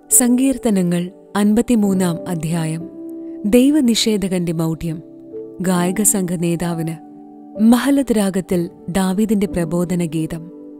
സങ്കീർത്തനങ്ങൾ അൻപത്തിമൂന്നാം അധ്യായം ദൈവനിഷേധകന്റെ മൗഢ്യം ഗായക സംഘ നേതാവിന് മഹലത് രാഗത്തിൽ ദാവീദിന്റെ പ്രബോധന ഗീതം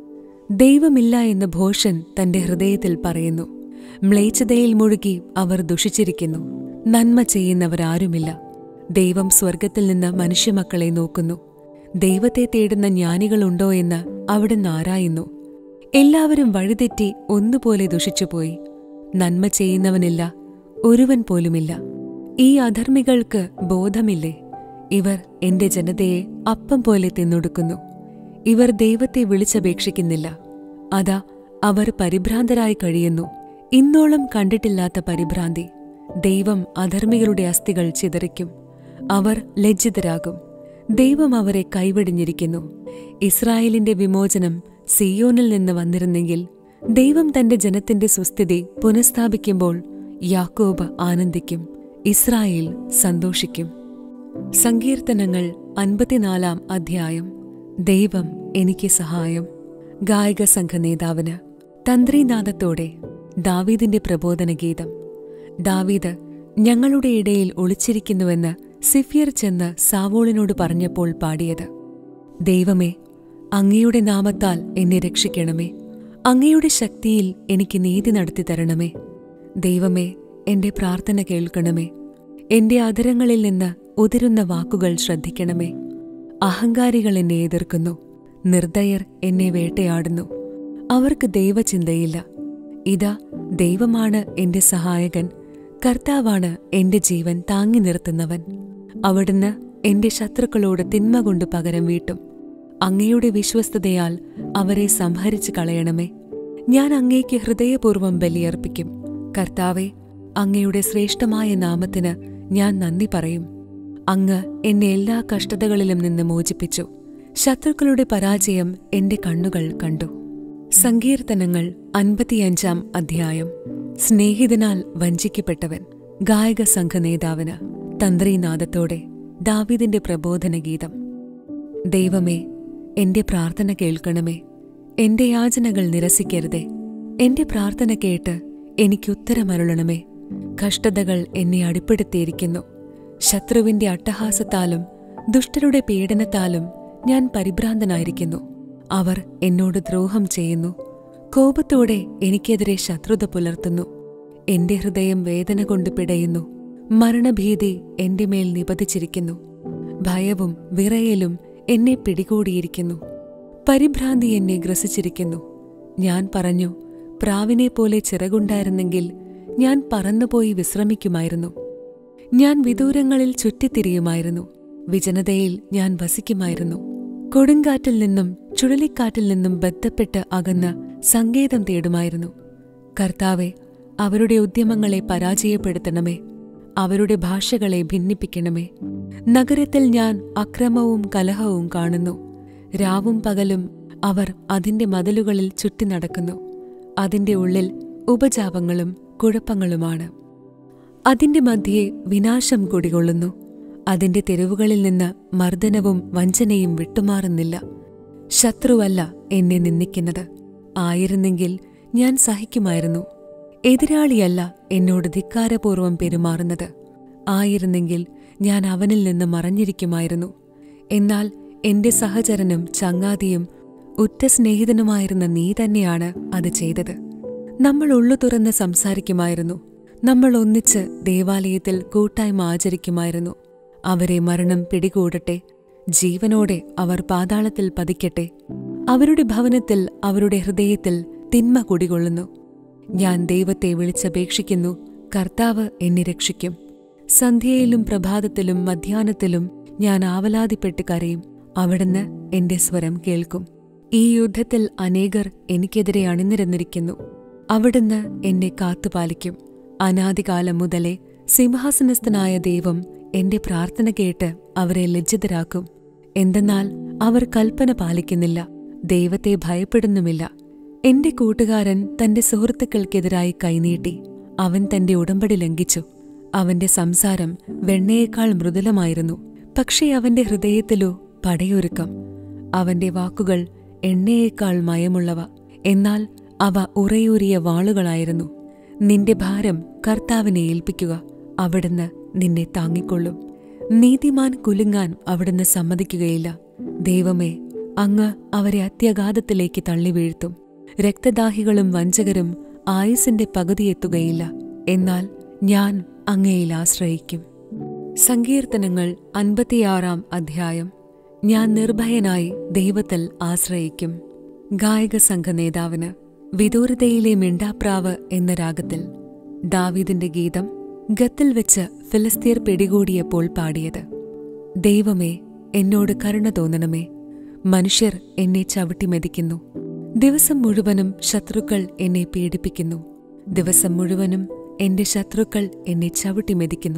ദൈവമില്ല എന്ന് ഭോഷൻ തന്റെ ഹൃദയത്തിൽ പറയുന്നു മ്ലേച്ഛതയിൽ മുഴുകി അവർ ദുഷിച്ചിരിക്കുന്നു നന്മ ചെയ്യുന്നവരാരുമില്ല ദൈവം സ്വർഗത്തിൽ നിന്ന് മനുഷ്യമക്കളെ നോക്കുന്നു ദൈവത്തെ തേടുന്ന ജ്ഞാനികളുണ്ടോ എന്ന് അവിടുന്ന് ആരായുന്നു എല്ലാവരും വഴിതെറ്റി ഒന്നുപോലെ ദുഷിച്ചുപോയി നന്മ ചെയ്യുന്നവനില്ല ഒരുവൻ പോലുമില്ല ഈ അധർമ്മികൾക്ക് ബോധമില്ലേ ഇവർ എന്റെ ജനതയെ അപ്പം പോലെ തിന്നൊടുക്കുന്നു ഇവർ ദൈവത്തെ വിളിച്ചപേക്ഷിക്കുന്നില്ല അതാ അവർ പരിഭ്രാന്തരായി കഴിയുന്നു ഇന്നോളം കണ്ടിട്ടില്ലാത്ത പരിഭ്രാന്തി ദൈവം അധർമ്മികളുടെ അസ്ഥികൾ ചിതറിക്കും അവർ ലജ്ജിതരാകും ദൈവം അവരെ കൈവെടിഞ്ഞിരിക്കുന്നു ഇസ്രായേലിന്റെ വിമോചനം സിയോനിൽ നിന്ന് വന്നിരുന്നെങ്കിൽ ദൈവം തന്റെ ജനത്തിന്റെ സുസ്ഥിതി പുനഃസ്ഥാപിക്കുമ്പോൾ യാക്കോബ് ആനന്ദിക്കും ഇസ്രായേൽ സന്തോഷിക്കും സങ്കീർത്തനങ്ങൾ അൻപത്തിനാലാം അധ്യായം ദൈവം എനിക്ക് സഹായം ഗായക സംഘ നേതാവിന് തന്ത്രീനാദത്തോടെ ദാവീദിന്റെ പ്രബോധന ഗീതം ദാവീദ് ഞങ്ങളുടെ ഇടയിൽ ഒളിച്ചിരിക്കുന്നുവെന്ന് സിഫിയർ ചെന്ന് സാവോളിനോട് പറഞ്ഞപ്പോൾ പാടിയത് ദൈവമേ അങ്ങയുടെ നാമത്താൽ എന്നെ രക്ഷിക്കണമേ അങ്ങയുടെ ശക്തിയിൽ എനിക്ക് നീതി നടത്തി തരണമേ ദൈവമേ എന്റെ പ്രാർത്ഥന കേൾക്കണമേ എന്റെ അധരങ്ങളിൽ നിന്ന് ഉതിരുന്ന വാക്കുകൾ ശ്രദ്ധിക്കണമേ അഹങ്കാരികൾ എന്നെ എതിർക്കുന്നു നിർദ്ദയർ എന്നെ വേട്ടയാടുന്നു അവർക്ക് ദൈവചിന്തയില്ല ഇതാ ദൈവമാണ് എന്റെ സഹായകൻ കർത്താവാണ് എന്റെ ജീവൻ താങ്ങി നിർത്തുന്നവൻ അവിടുന്ന് എന്റെ ശത്രുക്കളോട് തിന്മ കൊണ്ട് പകരം വീട്ടും അങ്ങയുടെ വിശ്വസ്തതയാൽ അവരെ സംഹരിച്ചു കളയണമേ ഞാൻ അങ്ങേക്ക് ഹൃദയപൂർവ്വം ബലിയർപ്പിക്കും കർത്താവെ അങ്ങയുടെ ശ്രേഷ്ഠമായ നാമത്തിന് ഞാൻ നന്ദി പറയും അങ്ങ് എന്നെ എല്ലാ കഷ്ടതകളിലും നിന്ന് മോചിപ്പിച്ചു ശത്രുക്കളുടെ പരാജയം എന്റെ കണ്ണുകൾ കണ്ടു സങ്കീർത്തനങ്ങൾ അൻപത്തിയഞ്ചാം അധ്യായം സ്നേഹിതനാൽ വഞ്ചിക്കപ്പെട്ടവൻ ഗായക സംഘ നേതാവിന് തന്ത്രീനാദത്തോടെ ദാവീദിന്റെ പ്രബോധന ഗീതം ദൈവമേ എന്റെ പ്രാർത്ഥന കേൾക്കണമേ എന്റെ യാചനകൾ നിരസിക്കരുതേ എന്റെ പ്രാർത്ഥന കേട്ട് എനിക്കുത്തരമരുളണമേ കഷ്ടതകൾ എന്നെ അടിപ്പെടുത്തിയിരിക്കുന്നു ശത്രുവിന്റെ അട്ടഹാസത്താലും ദുഷ്ടരുടെ പീഡനത്താലും ഞാൻ പരിഭ്രാന്തനായിരിക്കുന്നു അവർ എന്നോട് ദ്രോഹം ചെയ്യുന്നു കോപത്തോടെ എനിക്കെതിരെ ശത്രുത പുലർത്തുന്നു എന്റെ ഹൃദയം വേദന കൊണ്ട് പിടയുന്നു മരണഭീതി എന്റെ മേൽ നിപതിച്ചിരിക്കുന്നു ഭയവും വിറയലും എന്നെ പിടികൂടിയിരിക്കുന്നു പരിഭ്രാന്തി എന്നെ ഗ്രസിച്ചിരിക്കുന്നു ഞാൻ പറഞ്ഞു പ്രാവിനെ പോലെ ചിറകുണ്ടായിരുന്നെങ്കിൽ ഞാൻ പറന്നുപോയി വിശ്രമിക്കുമായിരുന്നു ഞാൻ വിദൂരങ്ങളിൽ ചുറ്റിത്തിരിയുമായിരുന്നു വിജനതയിൽ ഞാൻ വസിക്കുമായിരുന്നു കൊടുങ്കാറ്റിൽ നിന്നും ചുഴലിക്കാറ്റിൽ നിന്നും ബന്ധപ്പെട്ട് അകന്ന് സങ്കേതം തേടുമായിരുന്നു കർത്താവെ അവരുടെ ഉദ്യമങ്ങളെ പരാജയപ്പെടുത്തണമേ അവരുടെ ഭാഷകളെ ഭിന്നിപ്പിക്കണമേ നഗരത്തിൽ ഞാൻ അക്രമവും കലഹവും കാണുന്നു രാവും പകലും അവർ അതിന്റെ മതിലുകളിൽ ചുറ്റി നടക്കുന്നു അതിന്റെ ഉള്ളിൽ ഉപജാപങ്ങളും കുഴപ്പങ്ങളുമാണ് അതിന്റെ മധ്യേ വിനാശം കുടികൊള്ളുന്നു അതിന്റെ തെരുവുകളിൽ നിന്ന് മർദ്ദനവും വഞ്ചനയും വിട്ടുമാറുന്നില്ല ശത്രുവല്ല എന്നെ നിന്ദിക്കുന്നത് ആയിരുന്നെങ്കിൽ ഞാൻ സഹിക്കുമായിരുന്നു എതിരാളിയല്ല എന്നോട് ധിക്കാരപൂർവം പെരുമാറുന്നത് ആയിരുന്നെങ്കിൽ ഞാൻ അവനിൽ നിന്ന് മറഞ്ഞിരിക്കുമായിരുന്നു എന്നാൽ എന്റെ സഹചരനും ചങ്ങാതിയും ഉറ്റ സ്നേഹിതനുമായിരുന്ന നീ തന്നെയാണ് അത് ചെയ്തത് നമ്മൾ ഉള്ളു തുറന്ന് സംസാരിക്കുമായിരുന്നു നമ്മൾ ഒന്നിച്ച് ദേവാലയത്തിൽ കൂട്ടായ്മ ആചരിക്കുമായിരുന്നു അവരെ മരണം പിടികൂടട്ടെ ജീവനോടെ അവർ പാതാളത്തിൽ പതിക്കട്ടെ അവരുടെ ഭവനത്തിൽ അവരുടെ ഹൃദയത്തിൽ തിന്മ കുടികൊള്ളുന്നു ഞാൻ ദൈവത്തെ വിളിച്ചപേക്ഷിക്കുന്നു കർത്താവ് എന്നെ രക്ഷിക്കും സന്ധ്യയിലും പ്രഭാതത്തിലും മധ്യാഹ്നത്തിലും ഞാൻ ആവലാതിപ്പെട്ട് കരയും അവിടുന്ന് എന്റെ സ്വരം കേൾക്കും ഈ യുദ്ധത്തിൽ അനേകർ എനിക്കെതിരെ അണിനിരന്നിരിക്കുന്നു അവിടുന്ന് എന്നെ കാത്തുപാലിക്കും അനാദികാലം മുതലേ സിംഹാസനസ്ഥനായ ദൈവം എന്റെ പ്രാർത്ഥന കേട്ട് അവരെ ലജ്ജിതരാക്കും എന്തെന്നാൽ അവർ കൽപ്പന പാലിക്കുന്നില്ല ദൈവത്തെ ഭയപ്പെടുന്നുമില്ല എന്റെ കൂട്ടുകാരൻ തന്റെ സുഹൃത്തുക്കൾക്കെതിരായി കൈനീട്ടി അവൻ തന്റെ ഉടമ്പടി ലംഘിച്ചു അവന്റെ സംസാരം വെണ്ണയേക്കാൾ മൃദുലമായിരുന്നു പക്ഷേ അവന്റെ ഹൃദയത്തിലോ പടയൊരുക്കം അവന്റെ വാക്കുകൾ എണ്ണയേക്കാൾ മയമുള്ളവ എന്നാൽ അവ ഉറയൂരിയ വാളുകളായിരുന്നു നിന്റെ ഭാരം കർത്താവിനെ ഏൽപ്പിക്കുക അവിടുന്ന് നിന്നെ താങ്ങിക്കൊള്ളും നീതിമാൻ കുലുങ്ങാൻ അവിടുന്ന് സമ്മതിക്കുകയില്ല ദൈവമേ അങ്ങ് അവരെ അത്യഗാധത്തിലേക്ക് തള്ളിവീഴ്ത്തും രക്തദാഹികളും വഞ്ചകരും ആയുസിന്റെ പകുതിയെത്തുകയില്ല എന്നാൽ ഞാൻ അങ്ങയിൽ ആശ്രയിക്കും സങ്കീർത്തനങ്ങൾ അൻപത്തിയാറാം അധ്യായം ഞാൻ നിർഭയനായി ദൈവത്തിൽ ആശ്രയിക്കും ഗായക സംഘ നേതാവിന് വിദൂരതയിലെ മിണ്ടാപ്രാവ് എന്ന രാഗത്തിൽ ദാവീദിന്റെ ഗീതം ഗത്തിൽ വെച്ച് ഫിലിസ്തീർ പിടികൂടിയപ്പോൾ പാടിയത് ദൈവമേ എന്നോട് കരുണ തോന്നണമേ മനുഷ്യർ എന്നെ ചവിട്ടി മെതിക്കുന്നു ദിവസം മുഴുവനും ശത്രുക്കൾ എന്നെ പീഡിപ്പിക്കുന്നു ദിവസം മുഴുവനും എന്റെ ശത്രുക്കൾ എന്നെ ചവിട്ടി മെതിക്കുന്നു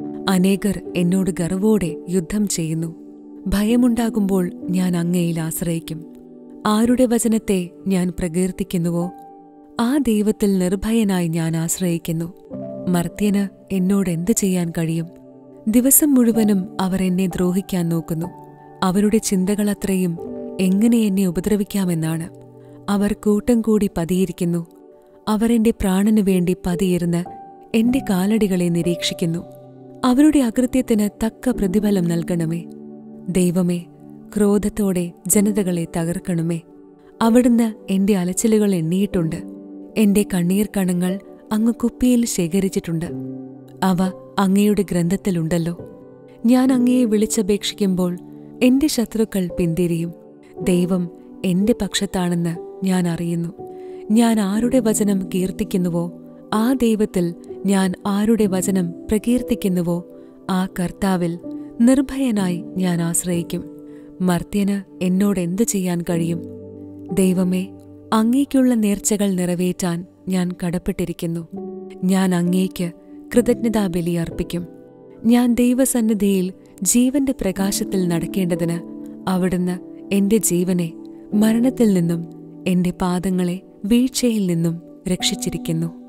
അനേകർ എന്നോട് ഗർവോടെ യുദ്ധം ചെയ്യുന്നു ഭയമുണ്ടാകുമ്പോൾ ഞാൻ അങ്ങയിൽ ആശ്രയിക്കും ആരുടെ വചനത്തെ ഞാൻ പ്രകീർത്തിക്കുന്നുവോ ആ ദൈവത്തിൽ നിർഭയനായി ഞാൻ ആശ്രയിക്കുന്നു മർത്യന് എന്നോട് എന്തു ചെയ്യാൻ കഴിയും ദിവസം മുഴുവനും അവർ എന്നെ ദ്രോഹിക്കാൻ നോക്കുന്നു അവരുടെ ചിന്തകളത്രയും എങ്ങനെ എന്നെ ഉപദ്രവിക്കാമെന്നാണ് അവർ കൂട്ടം കൂടി പതിയിരിക്കുന്നു അവർ എന്റെ പ്രാണനു വേണ്ടി പതിയിരുന്ന് എന്റെ കാലടികളെ നിരീക്ഷിക്കുന്നു അവരുടെ അകൃത്യത്തിന് തക്ക പ്രതിഫലം നൽകണമേ ദൈവമേ ക്രോധത്തോടെ ജനതകളെ തകർക്കണമേ അവിടുന്ന് എന്റെ അലച്ചിലുകൾ എണ്ണിയിട്ടുണ്ട് എന്റെ കണ്ണീർ കണങ്ങൾ അങ്ങ് കുപ്പിയിൽ ശേഖരിച്ചിട്ടുണ്ട് അവ അങ്ങയുടെ ഗ്രന്ഥത്തിലുണ്ടല്ലോ ഞാൻ അങ്ങയെ വിളിച്ചപേക്ഷിക്കുമ്പോൾ എന്റെ ശത്രുക്കൾ പിന്തിരിയും ദൈവം എന്റെ പക്ഷത്താണെന്ന് ഞാൻ അറിയുന്നു ഞാൻ ആരുടെ വചനം കീർത്തിക്കുന്നുവോ ആ ദൈവത്തിൽ ഞാൻ ആരുടെ വചനം പ്രകീർത്തിക്കുന്നുവോ ആ കർത്താവിൽ നിർഭയനായി ഞാൻ ആശ്രയിക്കും മർത്യന് എന്നോട് എന്തു ചെയ്യാൻ കഴിയും ദൈവമേ അങ്ങേക്കുള്ള നേർച്ചകൾ നിറവേറ്റാൻ ഞാൻ കടപ്പെട്ടിരിക്കുന്നു ഞാൻ അങ്ങേക്ക് കൃതജ്ഞതാബലി അർപ്പിക്കും ഞാൻ ദൈവസന്നിധിയിൽ ജീവന്റെ പ്രകാശത്തിൽ നടക്കേണ്ടതിന് അവിടുന്ന് എന്റെ ജീവനെ മരണത്തിൽ നിന്നും എന്റെ പാദങ്ങളെ വീഴ്ചയിൽ നിന്നും രക്ഷിച്ചിരിക്കുന്നു